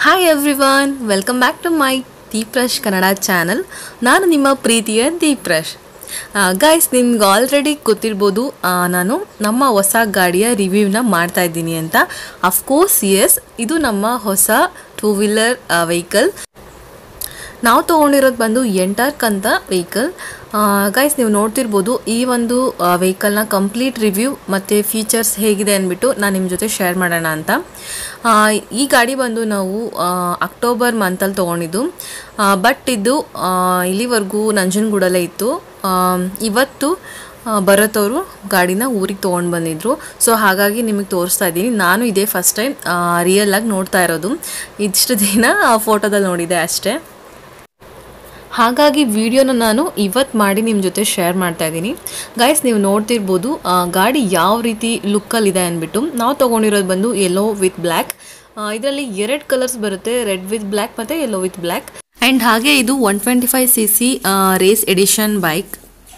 Hi everyone welcome back to my Deeprash Kannada channel ನಾನು ನಿಮ್ಮ ಪ್ರೀತಿಯ ದೀಪ್ರಶ್ ಗೈಸ್ ನಿಮ್ಗೆ ಆಲ್ರೆಡಿ ಗೊತ್ತಿರ್ಬೋದು ಆ, ನಾನು ನಮ್ಮ ಹೊಸ ಗಾಡಿಯ ರಿವ್ಯೂನ ಮಾಡ್ತಾ ಇದ್ದೀನಿ ಅಂತ ಅಫ್ಕೋರ್ಸ್ ಎಸ್ ಇದು ನಮ್ಮ ಹೊಸ ಟೂ ವೀಲರ್ ವೆಹಿಕಲ್ ನಾವು ತೊಗೊಂಡಿರೋದು ಬಂದು ಎಂಟಾರ್ಕ್ ಅಂತ ವೆಹಿಕಲ್ ಗೈಸ್ ನೀವು ನೋಡ್ತಿರ್ಬೋದು ಈ ಒಂದು ವೆಹಿಕಲ್ನ ಕಂಪ್ಲೀಟ್ ರಿವ್ಯೂ ಮತ್ತು ಫೀಚರ್ಸ್ ಹೇಗಿದೆ ಅಂದ್ಬಿಟ್ಟು ನಾನು ನಿಮ್ಮ ಜೊತೆ ಶೇರ್ ಮಾಡೋಣ ಅಂತ ಆ, ಈ ಗಾಡಿ ಬಂದು ನಾವು ಆ, ಅಕ್ಟೋಬರ್ ಮಂತಲ್ಲಿ ತೊಗೊಂಡಿದ್ದು ಬಟ್ ಇದು ಆ, ಇಲ್ಲಿವರೆಗೂ ನಂಜನಗೂಡಲ್ಲೇ ಇತ್ತು ಆ, ಇವತ್ತು ಆ, ಭರತ್ ಅವರು ಗಾಡಿನ ಊರಿಗೆ ತೊಗೊಂಡು ಬಂದಿದ್ರು ಸೊ ಹಾಗಾಗಿ ನಿಮಗೆ ತೋರಿಸ್ತಾ ಇದ್ದೀನಿ ನಾನು ಇದೇ ಫಸ್ಟ್ ಟೈಮ್ ರಿಯಲ್ ಆಗಿ ನೋಡ್ತಾ ಇರೋದು ಇಷ್ಟು ದಿನ ಫೋಟೋದಲ್ಲಿ ನೋಡಿದೆ ಅಷ್ಟೇ ಹಾಗಾಗಿ ವಿಡಿಯೋನ ನಾನು ಇವತ್ತು ಮಾಡಿ ನಿಮ್ಮ ಜೊತೆ ಶೇರ್ ಮಾಡ್ತಾ ಇದ್ದೀನಿ ಗೈಸ್ ನೀವು ನೋಡ್ತಿರ್ಬೋದು ಆ, ಗಾಡಿ ಯಾವ ರೀತಿ ಲುಕ್ಕಲ್ಲಿದೆ ಅಂದ್ಬಿಟ್ಟು ನಾವು ತೊಗೊಂಡಿರೋದು ಬಂದು ಯೆಲ್ಲೋ ವಿತ್ ಬ್ಲ್ಯಾಕ್ ಇದರಲ್ಲಿ ಎರಡು ಕಲರ್ಸ್ ಬರುತ್ತೆ ರೆಡ್ ವಿತ್ ಬ್ಲ್ಯಾಕ್ ಮತ್ತು ಯೆಲ್ಲೋ ವಿತ್ ಬ್ಲ್ಯಾಕ್ ಆ್ಯಂಡ್ ಹಾಗೆ ಇದು one twenty five C C race edition bike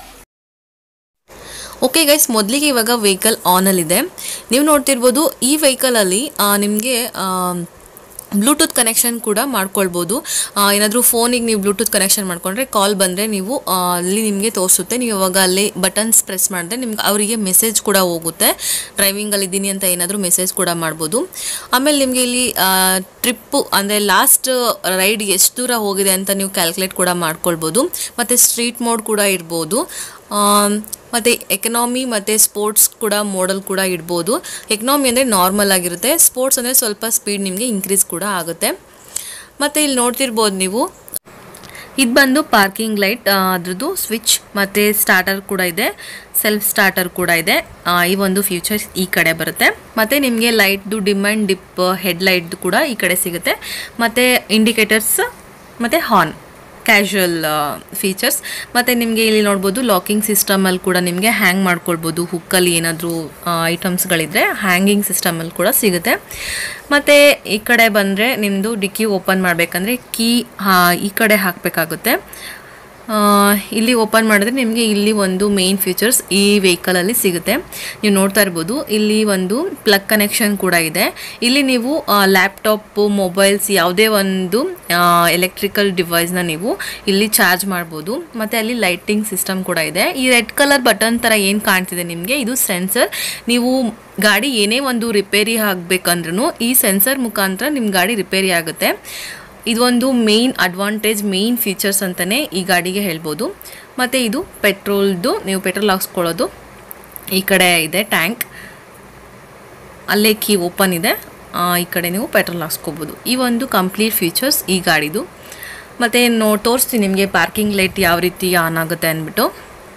okay guys ಮೊದಲಿಗೆ ಇವಾಗ ವೆಹಿಕಲ್ ಆನಲ್ಲಿದೆ ನೀವು ನೋಡ್ತಿರ್ಬೋದು ಈ ವೆಹಿಕಲಲ್ಲಿ ನಿಮಗೆ ಬ್ಲೂಟೂತ್ ಕನೆಕ್ಷನ್ ಕೂಡ ಮಾಡ್ಕೊಳ್ಬೋದು ಏನಾದರೂ ಫೋನಿಗೆ ನೀವು ಬ್ಲೂಟೂತ್ ಕನೆಕ್ಷನ್ ಮಾಡ್ಕೊಂಡ್ರೆ ಕಾಲ್ ಬಂದರೆ ನೀವು ಆ, ಅಲ್ಲಿ ನಿಮಗೆ ತೋರಿಸುತ್ತೆ ನೀವು ಇವಾಗ ಅಲ್ಲಿ ಬಟನ್ಸ್ ಪ್ರೆಸ್ ಮಾಡಿದ್ರೆ ನಿಮ್ಗೆ ಅವರಿಗೆ ಮೆಸೇಜ್ ಕೂಡ ಹೋಗುತ್ತೆ ಡ್ರೈವಿಂಗಲ್ಲಿ ಇದ್ದೀನಿ ಅಂತ ಏನಾದರೂ ಮೆಸೇಜ್ ಕೂಡ ಮಾಡ್ಬೋದು ಆಮೇಲೆ ನಿಮಗೆ ಇಲ್ಲಿ ಟ್ರಿಪ್ಪು ಅಂದರೆ ಲಾಸ್ಟ್ ರೈಡ್ ಎಷ್ಟು ದೂರ ಹೋಗಿದೆ ಅಂತ ನೀವು ಕ್ಯಾಲ್ಕುಲೇಟ್ ಕೂಡ ಮಾಡ್ಕೊಳ್ಬೋದು ಮತ್ತು ಸ್ಟ್ರೀಟ್ ಮೋಡ್ ಕೂಡ ಇರ್ಬೋದು ಆಮ್, ಮತ್ತು ಎಕನಾಮಿ ಮತ್ತು ಸ್ಪೋರ್ಟ್ಸ್ ಕೂಡ ಮೋಡಲ್ ಕೂಡ ಇಡ್ಬೋದು ಎಕನಾಮಿ ಅಂದರೆ ನಾರ್ಮಲ್ ಆಗಿರುತ್ತೆ ಸ್ಪೋರ್ಟ್ಸ್ ಅಂದರೆ ಸ್ವಲ್ಪ ಸ್ಪೀಡ್ ನಿಮಗೆ ಇನ್ಕ್ರೀಸ್ ಕೂಡ ಆಗುತ್ತೆ ಮತ್ತು ಇಲ್ಲಿ ನೋಡ್ತಿರ್ಬೋದು ನೀವು ಇದು ಬಂದು ಪಾರ್ಕಿಂಗ್ ಲೈಟ್ ಅದ್ರದ್ದು ಸ್ವಿಚ್ ಮತ್ತು ಸ್ಟಾರ್ಟರ್ ಕೂಡ ಇದೆ ಸೆಲ್ಫ್ ಸ್ಟಾರ್ಟರ್ ಕೂಡ ಇದೆ ಆ, ಈ ಒಂದು ಫ್ಯೂಚರ್ಸ್ ಈ ಕಡೆ ಬರುತ್ತೆ ಮತ್ತು ನಿಮಗೆ ಲೈಟ್ದು ಡಿಮ್ ಆ್ಯಂಡ್ ಡಿಪ್ ಹೆಡ್ ಲೈಟ್ದು ಕೂಡ ಈ ಕಡೆ ಸಿಗುತ್ತೆ ಮತ್ತು ಇಂಡಿಕೇಟರ್ಸ್ ಮತ್ತು ಹಾರ್ನ್ ಕ್ಯಾಶುವಲ್ ಫೀಚರ್ಸ್ ಮತ್ತು ನಿಮಗೆ ಇಲ್ಲಿ ನೋಡ್ಬೋದು ಲಾಕಿಂಗ್ ಸಿಸ್ಟಮಲ್ಲಿ ಕೂಡ ನಿಮಗೆ ಹ್ಯಾಂಗ್ ಮಾಡ್ಕೊಳ್ಬೋದು ಹುಕ್ಕಲ್ಲಿ ಏನಾದರೂ ಐಟಮ್ಸ್ಗಳಿದ್ರೆ ಹ್ಯಾಂಗಿಂಗ್ ಸಿಸ್ಟಮಲ್ಲಿ ಕೂಡ ಸಿಗುತ್ತೆ ಮತ್ತು ಈ ಕಡೆ ಬಂದರೆ ನಿಮ್ಮದು ಡಿಕ್ಕಿ ಓಪನ್ ಮಾಡಬೇಕಂದ್ರೆ ಕೀ ಈ ಕಡೆ ಹಾಕಬೇಕಾಗುತ್ತೆ ಆ, ಇಲ್ಲಿ ಓಪನ್ ಮಾಡಿದ್ರೆ ನಿಮಗೆ ಇಲ್ಲಿ ಒಂದು ಮೇನ್ ಫೀಚರ್ಸ್ ಈ ವೆಹಿಕಲಲ್ಲಿ ಸಿಗುತ್ತೆ ನೀವು ನೋಡ್ತಾ ಇರ್ಬೋದು ಇಲ್ಲಿ ಒಂದು ಪ್ಲಗ್ ಕನೆಕ್ಷನ್ ಕೂಡ ಇದೆ ಇಲ್ಲಿ ನೀವು ಲ್ಯಾಪ್ಟಾಪು ಮೊಬೈಲ್ಸ್ ಯಾವುದೇ ಒಂದು ಎಲೆಕ್ಟ್ರಿಕಲ್ ಡಿವೈಸ್ನ ನೀವು ಇಲ್ಲಿ ಚಾರ್ಜ್ ಮಾಡ್ಬೋದು ಮತ್ತು ಅಲ್ಲಿ ಲೈಟಿಂಗ್ ಸಿಸ್ಟಮ್ ಕೂಡ ಇದೆ ಈ ರೆಡ್ ಕಲರ್ ಬಟನ್ ಥರ ಏನು ಕಾಣ್ತಿದೆ ನಿಮಗೆ ಇದು ಸೆನ್ಸರ್ ನೀವು ಗಾಡಿ ಏನೇ ಒಂದು ರಿಪೇರಿ ಆಗಬೇಕಂದ್ರೂ ಈ ಸೆನ್ಸರ್ ಮುಖಾಂತರ ನಿಮ್ಮ ಗಾಡಿ ರಿಪೇರಿ ಆಗುತ್ತೆ ಇದೊಂದು ಮೇಯ್ನ್ ಅಡ್ವಾಂಟೇಜ್ ಮೇಯ್ನ್ ಫೀಚರ್ಸ್ ಅಂತಲೇ ಈ ಗಾಡಿಗೆ ಹೇಳ್ಬೋದು ಮತ್ತು ಇದು ಪೆಟ್ರೋಲ್ದು ನೀವು ಪೆಟ್ರೋಲ್ ಹಾಕ್ಸ್ಕೊಳ್ಳೋದು ಈ ಕಡೆ ಇದೆ ಟ್ಯಾಂಕ್ ಅಲ್ಲೇ ಕೀ ಓಪನ್ ಇದೆ ಆ, ಈ ಕಡೆ ನೀವು ಪೆಟ್ರೋಲ್ ಹಾಕ್ಸ್ಕೋಬೋದು ಈ ಒಂದು ಕಂಪ್ಲೀಟ್ ಫೀಚರ್ಸ್ ಈ ಗಾಡಿದು ಮತ್ತು ನೋ ತೋರಿಸ್ತೀನಿ ನಿಮಗೆ ಪಾರ್ಕಿಂಗ್ ಲೈಟ್ ಯಾವ ರೀತಿ ಆನ್ ಆಗುತ್ತೆ ಅಂದ್ಬಿಟ್ಟು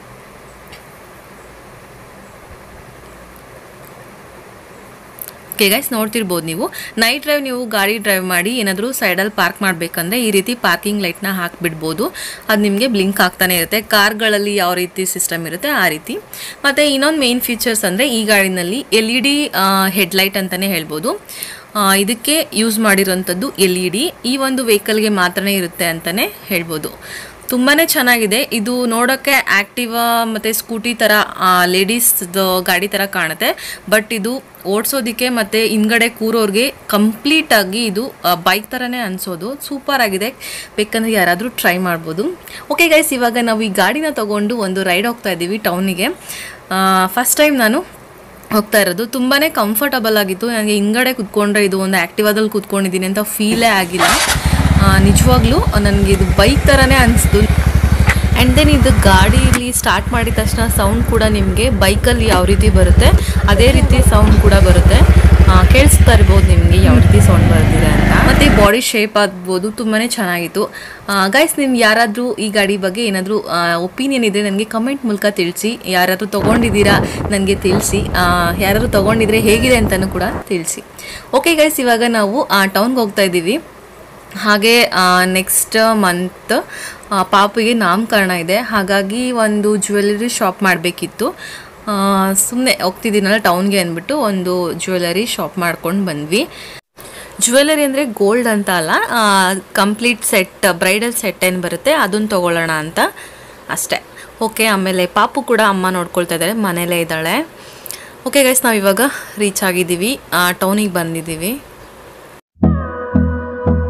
ಓಕೆ ಗೈಸ್ ನೋಡ್ತಿರ್ಬೋದು ನೀವು ನೈಟ್ ಡ್ರೈವ್ ನೀವು ಗಾಡಿ ಡ್ರೈವ್ ಮಾಡಿ ಏನಾದರೂ ಸೈಡಲ್ಲಿ ಪಾರ್ಕ್ ಮಾಡಬೇಕಂದ್ರೆ ಈ ರೀತಿ ಪಾರ್ಕಿಂಗ್ ಲೈಟ್ನ ಹಾಕಿಬಿಡ್ಬೋದು ಅದು ನಿಮಗೆ ಬ್ಲಿಂಕ್ ಆಗ್ತಾನೆ ಇರುತ್ತೆ ಕಾರ್ಗಳಲ್ಲಿ ಯಾವ ರೀತಿ ಸಿಸ್ಟಮ್ ಇರುತ್ತೆ ಆ ರೀತಿ ಮತ್ತು ಇನ್ನೊಂದು ಮೇನ್ ಫೀಚರ್ಸ್ ಅಂದರೆ ಈ ಗಾಡಿನಲ್ಲಿ ಎಲ್ ಇ ಡಿ ಹೆಡ್ಲೈಟ್ ಅಂತಲೇ ಹೇಳ್ಬೋದು ಆ, ಇದಕ್ಕೆ ಯೂಸ್ ಮಾಡಿರೋಂಥದ್ದು ಎಲ್ ಇ ಡಿ ಈ ಒಂದು ವೆಹಿಕಲ್ಗೆ ಮಾತ್ರನೇ ಇರುತ್ತೆ ಅಂತಲೇ ಹೇಳ್ಬೋದು ತುಂಬಾ ಚೆನ್ನಾಗಿದೆ ಇದು ನೋಡೋಕ್ಕೆ ಆ್ಯಕ್ಟಿವಾ ಮತ್ತು ಸ್ಕೂಟಿ ಥರ ಲೇಡೀಸ್ದು ಗಾಡಿ ಥರ ಕಾಣುತ್ತೆ ಬಟ್ ಇದು ಓಡಿಸೋದಕ್ಕೆ ಮತ್ತು ಹಿಂದ್ಗಡೆ ಕೂರೋರಿಗೆ ಕಂಪ್ಲೀಟಾಗಿ ಇದು ಬೈಕ್ ಥರನೇ ಅನಿಸೋದು ಸೂಪರ್ ಆಗಿದೆ ಬೇಕಂದ್ರೆ ಯಾರಾದರೂ ಟ್ರೈ ಮಾಡ್ಬೋದು ಓಕೆ ಗೈಸ್ ಇವಾಗ ನಾವು ಈ ಗಾಡಿನ ತೊಗೊಂಡು ಒಂದು ರೈಡ್ ಹೋಗ್ತಾ ಇದ್ದೀವಿ ಟೌನಿಗೆ ಫಸ್ಟ್ ಟೈಮ್ ನಾನು ಹೋಗ್ತಾ ಇರೋದು ತುಂಬಾ ಕಂಫರ್ಟಬಲ್ ಆಗಿತ್ತು ನನಗೆ ಹಿಂಗಡೆ ಕುತ್ಕೊಂಡ್ರೆ ಇದು ಒಂದು ಆ್ಯಕ್ಟಿವಾದಲ್ಲಿ ಕುತ್ಕೊಂಡಿದ್ದೀನಿ ಅಂತ ಫೀಲೇ ಆಗಿಲ್ಲ ಆ, ನಿಜವಾಗ್ಲೂ ನನಗೆ ಇದು ಬೈಕ್ ಥರನೇ ಅನಿಸ್ತು ಆ್ಯಂಡ್ ದೆನ್ ಇದು ಗಾಡೀಲಿ ಸ್ಟಾರ್ಟ್ ಮಾಡಿದ ತಕ್ಷಣ ಸೌಂಡ್ ಕೂಡ ನಿಮಗೆ ಬೈಕಲ್ಲಿ ಯಾವ ರೀತಿ ಬರುತ್ತೆ ಅದೇ ರೀತಿ ಸೌಂಡ್ ಕೂಡ ಬರುತ್ತೆ ಆ, ಕೇಳಿಸ್ತಾ ಇರ್ಬೋದು ನಿಮಗೆ ಯಾವ ರೀತಿ ಸೌಂಡ್ ಬರ್ತಿದೆ ಅಂತ ಮತ್ತು ಬಾಡಿ ಶೇಪ್ ಆಗ್ಬೋದು ತುಂಬಾ ಚೆನ್ನಾಗಿತ್ತು ಗೈಸ್ ನಿಮ್ಗೆ ಯಾರಾದರೂ ಈ ಗಾಡಿ ಬಗ್ಗೆ ಏನಾದರೂ ಒಪಿನಿಯನ್ ಇದ್ದರೆ ನನಗೆ ಕಮೆಂಟ್ ಮೂಲಕ ತಿಳಿಸಿ ಯಾರಾದರೂ ತೊಗೊಂಡಿದ್ದೀರಾ ನನಗೆ ತಿಳಿಸಿ ಯಾರಾದರೂ ತೊಗೊಂಡಿದ್ರೆ ಹೇಗಿದೆ ಅಂತಲೂ ಕೂಡ ತಿಳಿಸಿ ಓಕೆ ಗೈಸ್ ಇವಾಗ ನಾವು ಟೌನ್ಗೆ ಹೋಗ್ತಾ ಇದ್ದೀವಿ ಹಾಗೆ ನೆಕ್ಸ್ಟ್ ಮಂತ್ ಪಾಪಿಗೆ ನಾಮಕರಣ ಇದೆ ಹಾಗಾಗಿ ಒಂದು ಜ್ಯುವೆಲರಿ ಶಾಪ್ ಮಾಡಬೇಕಿತ್ತು ಸುಮ್ಮನೆ ಹೋಗ್ತಿದ್ದೀನಲ್ಲ ಟೌನ್ಗೆ ಅಂದ್ಬಿಟ್ಟು ಒಂದು ಜ್ಯುವೆಲರಿ ಶಾಪ್ ಮಾಡ್ಕೊಂಡು ಬಂದ್ವಿ ಜ್ಯುವೆಲರಿ ಅಂದರೆ ಗೋಲ್ಡ್ ಅಂತ ಅಲ್ಲ ಕಂಪ್ಲೀಟ್ ಸೆಟ್ ಬ್ರೈಡಲ್ ಸೆಟ್ ಏನು ಬರುತ್ತೆ ಅದನ್ನು ತೊಗೊಳ್ಳೋಣ ಅಂತ ಅಷ್ಟೇ ಓಕೆ ಆಮೇಲೆ ಪಾಪು ಕೂಡ ಅಮ್ಮ ನೋಡ್ಕೊಳ್ತಾ ಇದ್ದಾರೆ ಮನೇಲೇ ಇದ್ದಾಳೆ ಓಕೆ ಗೈಸ್ ನಾವು ಇವಾಗ ರೀಚ್ ಆಗಿದ್ದೀವಿ ಟೌನಿಗೆ ಬಂದಿದ್ದೀವಿ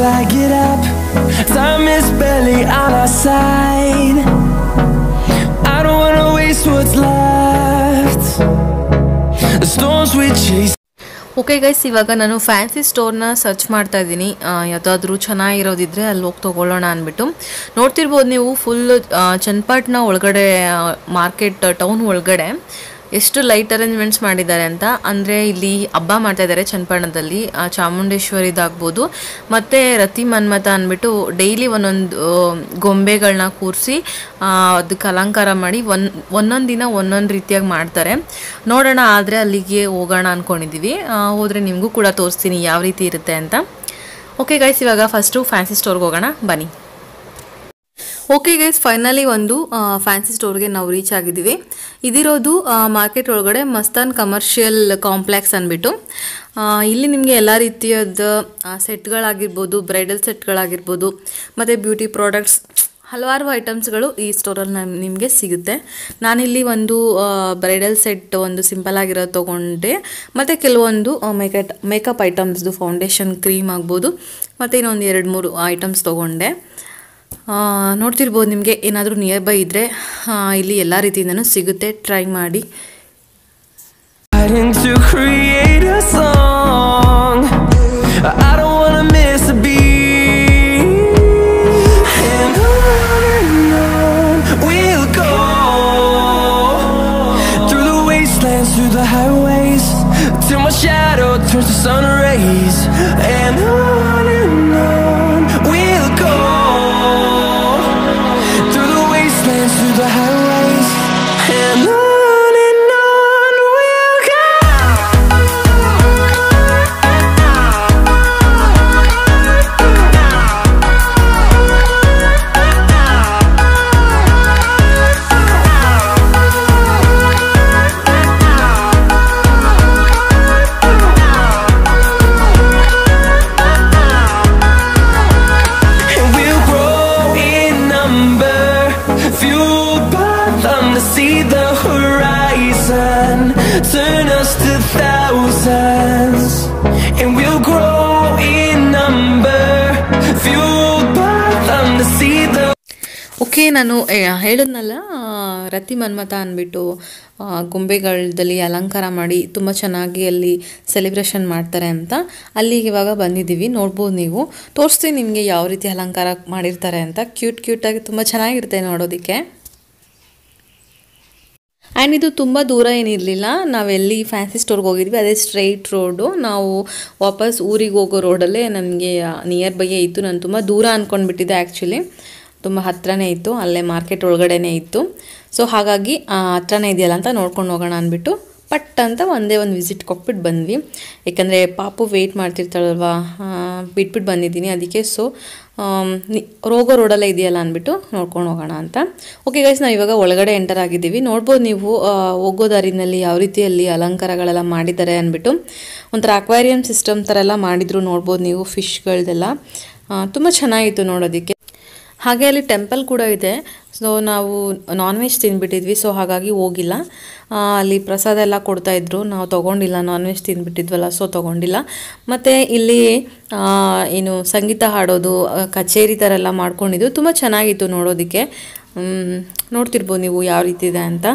I get up. Time is barely on our side. I don't wanna waste what's left. The storms we chase. Okay guys ಇವಾಗ ನಾನು ಫ್ಯಾನ್ಸಿ ಸ್ಟೋರ್ನ ಸರ್ಚ್ ಮಾಡ್ತಾ ಇದ್ದೀನಿ ಯಾವುದಾದ್ರೂ ಚೆನ್ನಾಗಿರೋದಿದ್ರೆ ಅಲ್ಲಿ ಹೋಗಿ ತೊಗೊಳ್ಳೋಣ ಅಂದ್ಬಿಟ್ಟು ನೋಡ್ತಿರ್ಬೋದು ನೀವು ಫುಲ್ ಚನ್ನಪಟ್ಟಣ ಒಳಗಡೆ ಮಾರ್ಕೆಟ್ ಟೌನ್ ಒಳಗಡೆ ಎಷ್ಟು ಲೈಟ್ ಅರೇಂಜ್ಮೆಂಟ್ಸ್ ಮಾಡಿದ್ದಾರೆ ಅಂತ ಅಂದರೆ ಇಲ್ಲಿ ಹಬ್ಬ ಮಾಡ್ತಾ ಇದ್ದಾರೆ ಚನ್ನಪಟ್ಟಣದಲ್ಲಿ ಆ, ಚಾಮುಂಡೇಶ್ವರಿದಾಗ್ಬೋದು ಮತ್ತು ರತಿ ಮನ್ಮಥ ಅಂದ್ಬಿಟ್ಟು ಡೈಲಿ ಒಂದೊಂದು ಗೊಂಬೆಗಳನ್ನ ಕೂರಿಸಿ ಅದಕ್ಕೆ ಅಲಂಕಾರ ಮಾಡಿ ಒನ್ ಒಂದೊಂದು ದಿನ ಒಂದೊಂದು ರೀತಿಯಾಗಿ ಮಾಡ್ತಾರೆ ನೋಡೋಣ ಆದರೆ ಅಲ್ಲಿಗೆ ಹೋಗೋಣ ಅಂದ್ಕೊಂಡಿದ್ದೀವಿ ಹೋದರೆ ನಿಮಗೂ ಕೂಡ ತೋರಿಸ್ತೀನಿ ಯಾವ ರೀತಿ ಇರುತ್ತೆ ಅಂತ ಓಕೆ ಗೈಸ್ ಇವಾಗ ಫಸ್ಟು ಫ್ಯಾನ್ಸಿ ಸ್ಟೋರ್ಗೆ ಹೋಗೋಣ ಬನ್ನಿ ಓಕೆ ಗೈಸ್ ಫೈನಲಿ ಒಂದು ಫ್ಯಾನ್ಸಿ ಸ್ಟೋರ್ಗೆ ನಾವು ರೀಚ್ ಆಗಿದ್ದೀವಿ ಇದಿರೋದು ಮಾರ್ಕೆಟ್ ಒಳಗಡೆ ಮಸ್ತಾನ್ ಕಮರ್ಷಿಯಲ್ ಕಾಂಪ್ಲೆಕ್ಸ್ ಅಂದ್ಬಿಟ್ಟು ಆ, ಇಲ್ಲಿ ನಿಮಗೆ ಎಲ್ಲ ರೀತಿಯಾದ ಸೆಟ್ಗಳಾಗಿರ್ಬೋದು ಬ್ರೈಡಲ್ ಸೆಟ್ಗಳಾಗಿರ್ಬೋದು ಮತ್ತು ಬ್ಯೂಟಿ ಪ್ರಾಡಕ್ಟ್ಸ್ ಹಲವಾರು ಐಟಮ್ಸ್ಗಳು ಈ ಸ್ಟೋರಲ್ಲಿ ನಿಮಗೆ ಸಿಗುತ್ತೆ ನಾನಿಲ್ಲಿ ಒಂದು ಬ್ರೈಡಲ್ ಸೆಟ್ ಒಂದು ಸಿಂಪಲ್ ಆಗಿರೋದು ತೊಗೊಂಡೆ ಮತ್ತು ಕೆಲವೊಂದು ಮೇಕಟ್ ಮೇಕಪ್ ಐಟಮ್ಸ್ದು ಫೌಂಡೇಶನ್ ಕ್ರೀಮ್ ಆಗ್ಬೋದು ಮತ್ತು ಇನ್ನೊಂದು ಎರಡು ಮೂರು ಐಟಮ್ಸ್ ತೊಗೊಂಡೆ ಆ, ನೋಡ್ತಿರ್ಬೋದು ನಿಮಗೆ ಏನಾದರೂ ನಿಯರ್ ಬೈ ಇದ್ದರೆ ಇಲ್ಲಿ ಎಲ್ಲ ರೀತಿಯಿಂದನೂ ಸಿಗುತ್ತೆ ಟ್ರೈ ಮಾಡಿ Fighting to create a song. I don't wanna miss a beat. And on and on we'll go through the wastelands, through the highways, till my shadow turns to sun rays. And on and on we'll go through the wastelands, through the highways, and on and on we'll go. And we'll grow in number, fueled by them to see the horizon, turn us to thousands. And we'll grow in number, fueled by them to see the okay ನಾನು ಏ, ಹೇಳಿದ್ನಲ್ಲ ಆ, ರತಿ ಮನ್ಮಥ ಅಂದ್ಬಿಟ್ಟು ಆ, ಗೊಂಬೆಗಳದಲ್ಲಿ ಅಲಂಕಾರ ಮಾಡಿ ತುಂಬ ಚೆನ್ನಾಗಿ ಅಲ್ಲಿ ಸೆಲೆಬ್ರೇಷನ್ ಮಾಡ್ತಾರೆ ಅಂತ ಅಲ್ಲಿಗೆ ಇವಾಗ ಬಂದಿದ್ದೀವಿ ನೋಡ್ಬೋದು ನೀವು ತೋರಿಸ್ತೀನಿ ನಿಮಗೆ ಯಾವ ರೀತಿ ಅಲಂಕಾರ ಮಾಡಿರ್ತಾರೆ ಅಂತ ಕ್ಯೂಟ್ ಕ್ಯೂಟಾಗಿ ತುಂಬ ಚೆನ್ನಾಗಿರುತ್ತೆ ನೋಡೋದಕ್ಕೆ ಆ್ಯಂಡ್ ಇದು ತುಂಬ ದೂರ ಏನಿರಲಿಲ್ಲ ನಾವೆಲ್ಲಿ ಫ್ಯಾನ್ಸಿ ಸ್ಟೋರ್ಗೆ ಹೋಗಿದ್ವಿ ಅದೇ ಸ್ಟ್ರೈಟ್ ರೋಡು ನಾವು ವಾಪಸ್ ಊರಿಗೆ ಹೋಗೋ ರೋಡಲ್ಲೇ ನನಗೆ ನಿಯರ್ ಬೈಯೇ ಇತ್ತು ನಾನು ತುಂಬ ದೂರ ಅಂದ್ಕೊಂಡ್ಬಿಟ್ಟಿದ್ದೆ ಆ್ಯಕ್ಚುಲಿ ತುಂಬ ಹತ್ರನೇ ಇತ್ತು ಅಲ್ಲೇ ಮಾರ್ಕೆಟ್ ಒಳಗಡೆನೇ ಇತ್ತು ಸೊ ಹಾಗಾಗಿ ಆ, ಹತ್ರನೇ ಇದೆಯಲ್ಲ ಅಂತ ನೋಡ್ಕೊಂಡು ಹೋಗೋಣ ಅಂದ್ಬಿಟ್ಟು ಪಟ್ ಅಂತ ಒಂದೇ ಒಂದು ವಿಸಿಟ್ ಕೊಟ್ಬಿಟ್ಟು ಬಂದ್ವಿ ಯಾಕಂದರೆ ಪಾಪು ವೆಯ್ಟ್ ಮಾಡ್ತಿರ್ತಾಳಲ್ವಾ ಆ, ಬಿಟ್ಬಿಟ್ಟು ಬಂದಿದ್ದೀನಿ ಅದಕ್ಕೆ ಸೊ ರೋಗೋ ರೋಡಲ್ಲೇ ಇದೆಯಲ್ಲ ಅಂದ್ಬಿಟ್ಟು ನೋಡ್ಕೊಂಡು ಹೋಗೋಣ ಅಂತ ಓಕೆ ಗೈಸ್ ನಾವು ಇವಾಗ ಒಳಗಡೆ ಎಂಟರ್ ಆಗಿದ್ದೀವಿ ನೋಡ್ಬೋದು ನೀವು ಆ, ಹೋಗೋ ದಾರಿನಲ್ಲಿ ಯಾವ ರೀತಿಯಲ್ಲಿ ಅಲಂಕಾರಗಳೆಲ್ಲ ಮಾಡಿದ್ದಾರೆ ಅಂದ್ಬಿಟ್ಟು ಒಂಥರ ಅಕ್ವೇರಿಯಂ ಸಿಸ್ಟಮ್ ಥರ ಎಲ್ಲ ಮಾಡಿದ್ರು ನೋಡ್ಬೋದು ನೀವು ಫಿಶ್ಗಳದೆಲ್ಲ ತುಂಬ ಚೆನ್ನಾಗಿತ್ತು ನೋಡೋದಕ್ಕೆ ಹಾಗೆ ಅಲ್ಲಿ ಟೆಂಪಲ್ ಕೂಡ ಇದೆ ಸೊ ನಾವು ನಾನ್ ವೆಜ್ ತಿಂದ್ಬಿಟ್ಟಿದ್ವಿ ಸೊ ಹಾಗಾಗಿ ಹೋಗಿಲ್ಲ ಆ, ಅಲ್ಲಿ ಪ್ರಸಾದ ಎಲ್ಲ ಕೊಡ್ತಾಯಿದ್ರು ನಾವು ತೊಗೊಂಡಿಲ್ಲ ನಾನ್ ವೆಜ್ ತಿಂದ್ಬಿಟ್ಟಿದ್ವಲ್ಲ ಸೊ ತೊಗೊಂಡಿಲ್ಲ ಮತ್ತು ಇಲ್ಲಿ ಆ, ಏನು ಸಂಗೀತ ಹಾಡೋದು ಆ, ಕಚೇರಿ ಥರ ಎಲ್ಲ ಮಾಡ್ಕೊಂಡಿದ್ದು ತುಂಬ ಚೆನ್ನಾಗಿತ್ತು ನೋಡೋದಕ್ಕೆ ಮ್, ನೋಡ್ತಿರ್ಬೋದು ನೀವು ಯಾವ ರೀತಿ ಇದೆ ಅಂತ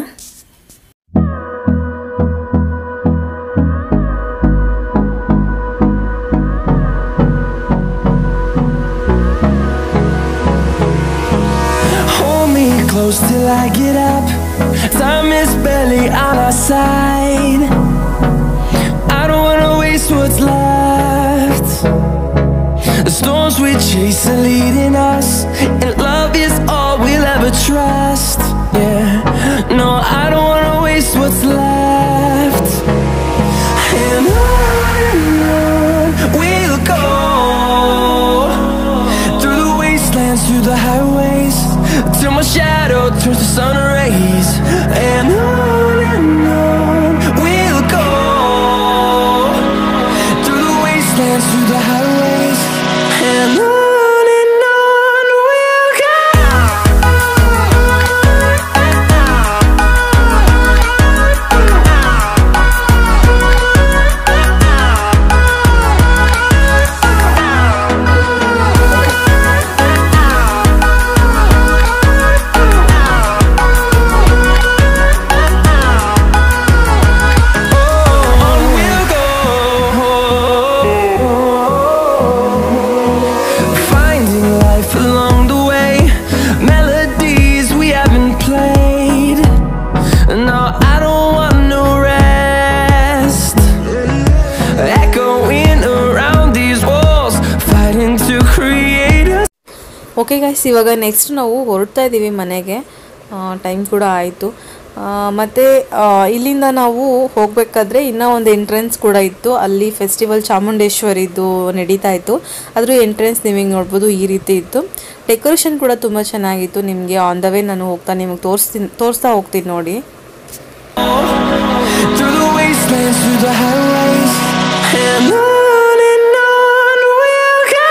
Hold me close till I get up. Time is barely on our side. I don't wanna waste what's left. The storms we chase are leading us, and love is all we'll ever trust. Yeah, no, I don't wanna waste what's left. And on and on we'll go through the wastelands, through the highways, till my shadow turns to sun rays. And on and on we'll go through the wastelands, through the highways, and on and on we'll go. Guys ಇವಾಗ next ನಾವು ಹೊರಡ್ತಾ ಇದ್ದೀವಿ ಮನೆಗೆ time ಕೂಡ ಆಯಿತು ಮತ್ತು ಇಲ್ಲಿಂದ ನಾವು ಹೋಗಬೇಕಾದ್ರೆ ಇನ್ನೂ ಒಂದು ಎಂಟ್ರೆನ್ಸ್ ಕೂಡ ಇತ್ತು ಅಲ್ಲಿ ಫೆಸ್ಟಿವಲ್ ಚಾಮುಂಡೇಶ್ವರಿದು ನಡೀತಾ ಇತ್ತು ಅದ್ರ ಎಂಟ್ರೆನ್ಸ್ ನೀವು ಹಿಂಗೆ ನೋಡ್ಬೋದು ಈ ರೀತಿ ಇತ್ತು ಡೆಕೋರೇಷನ್ ಕೂಡ ತುಂಬ ಚೆನ್ನಾಗಿತ್ತು ನಿಮಗೆ ಆನ್ ದ ವೇ ನಾನು ಹೋಗ್ತಾ ನಿಮಗೆ ತೋರಿಸ್ತೀನಿ ತೋರಿಸ್ತಾ ಹೋಗ್ತೀನಿ ನೋಡಿ Through the wastelands, through the highways, and on and on we'll go.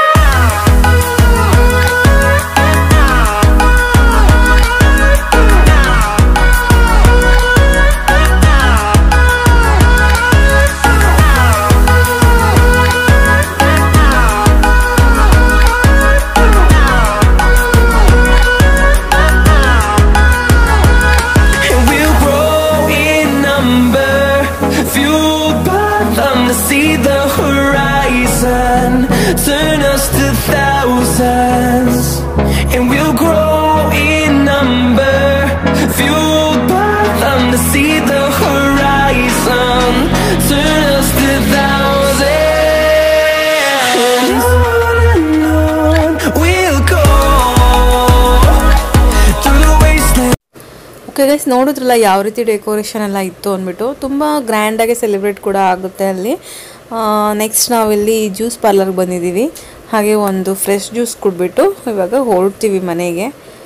And we'll grow in number, fueled by them to see the horizon, turn us to thousands. And we'll grow in number, fueled by them to see the horizon, turn us to thousands. And on and on we'll go through the wasteland. Okay guys ನೋಡಿದ್ರಲ್ಲ ಯಾವ ರೀತಿ decoration ಎಲ್ಲ ಇತ್ತು ಅಂದ್ಬಿಟ್ಟು ತುಂಬ ಗ್ರ್ಯಾಂಡಾಗಿ celebrate ಕೂಡ ಆಗುತ್ತೆ ಅಲ್ಲಿ ನೆಕ್ಸ್ಟ್ ನಾವಿಲ್ಲಿ ಜ್ಯೂಸ್ ಪಾರ್ಲರ್ಗೆ ಬಂದಿದ್ದೀವಿ ಹಾಗೆ ಒಂದು ಫ್ರೆಶ್ ಜ್ಯೂಸ್ ಕುಡ್ಬಿಟ್ಟು ಇವಾಗ ಹೊರಡ್ತೀವಿ ಮನೆಗೆ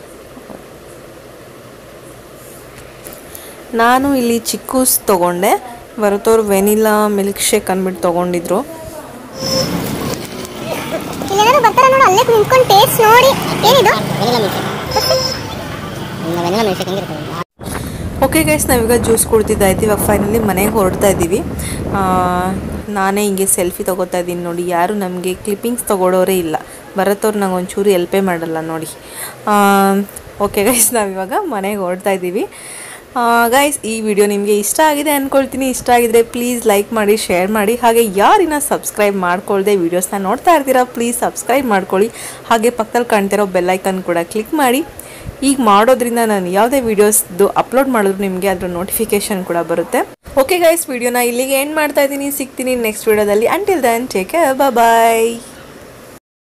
ನಾನು ಇಲ್ಲಿ ಚಿಕ್ಕೂಸ್ ತೊಗೊಂಡೆ ಬರತೋರು ವೆನಿಲಾ ಮಿಲ್ಕ್ ಶೇಕ್ ಅಂದ್ಬಿಟ್ಟು ತೊಗೊಂಡಿದ್ರು ಇಲ್ಲೇನಾದ್ರು ಬರ್ತಾರ ನೋಡು ಅಲ್ಲೇ ನಿಂತ್ಕೊಂಡು ಟೇಸ್ಟ್ ನೋಡಿ ಏನಿದು ವೆನಿಲಾ ಮಿಲ್ಕ್ ಹೆಂಗಿರ್ತದೆ ಓಕೆ ಗೈಸ್ ನಾವೀಗ ಜ್ಯೂಸ್ ಕುಡ್ತಿದ್ದಾಯ್ತು ಇವಾಗ ಫೈನಲಿ ಮನೆಗೆ ಹೊರಡ್ತಾ ಇದ್ದೀವಿ ಆ, ನಾನೇ ಹಿಂಗೆ ಸೆಲ್ಫಿ ತೊಗೋತಾ ಇದ್ದೀನಿ ನೋಡಿ ಯಾರು ನಮಗೆ ಕ್ಲಿಪ್ಪಿಂಗ್ಸ್ ತೊಗೊಳೋರೇ ಇಲ್ಲ ಬರತ್ತವ್ರು ನಂಗೆ ಒಂಚೂರು ಎಲ್ಪೇ ಮಾಡಲ್ಲ ನೋಡಿ ಓಕೆ ಗೈಸ್ ನಾವಿವಾಗ ಮನೆಗೆ ಹೊರಡ್ತಾ ಇದ್ದೀವಿ ಗೈಸ್ ಈ ವಿಡಿಯೋ ನಿಮಗೆ ಇಷ್ಟ ಆಗಿದೆ ಅಂದ್ಕೊಳ್ತೀನಿ ಇಷ್ಟ ಆಗಿದ್ರೆ ಪ್ಲೀಸ್ ಲೈಕ್ ಮಾಡಿ ಶೇರ್ ಮಾಡಿ ಹಾಗೆ ಯಾರಿನ ಸಬ್ಸ್ಕ್ರೈಬ್ ಮಾಡ್ಕೊಳ್ದೆ ವೀಡಿಯೋಸ್ನ ನೋಡ್ತಾ ಇರ್ತೀರಾ ಪ್ಲೀಸ್ ಸಬ್ಸ್ಕ್ರೈಬ್ ಮಾಡ್ಕೊಳ್ಳಿ ಹಾಗೆ ಪಕ್ಕದಲ್ಲಿ ಕಾಣ್ತಿರೋ ಬೆಲ್ಲೈಕನ್ ಕೂಡ ಕ್ಲಿಕ್ ಮಾಡಿ ಈಗ ಮಾಡೋದ್ರಿಂದ ನಾನು ಯಾವುದೇ ವೀಡಿಯೋಸ್ದು ಅಪ್ಲೋಡ್ ಮಾಡಿದ್ರು ನಿಮಗೆ ಅದ್ರ ನೋಟಿಫಿಕೇಶನ್ ಕೂಡ ಬರುತ್ತೆ ಓಕೆ ಗೈಸ್ ವಿಡಿಯೋನ ಇಲ್ಲಿಗೆ ಎಂಡ್ ಮಾಡ್ತಾ ಇದ್ದೀನಿ ಸಿಗ್ತೀನಿ ನೆಕ್ಸ್ಟ್ ವಿಡಿಯೋದಲ್ಲಿ ಅಂಟಿಲ್ ದನ್ ಟೇಕ್ ಬಾಯ್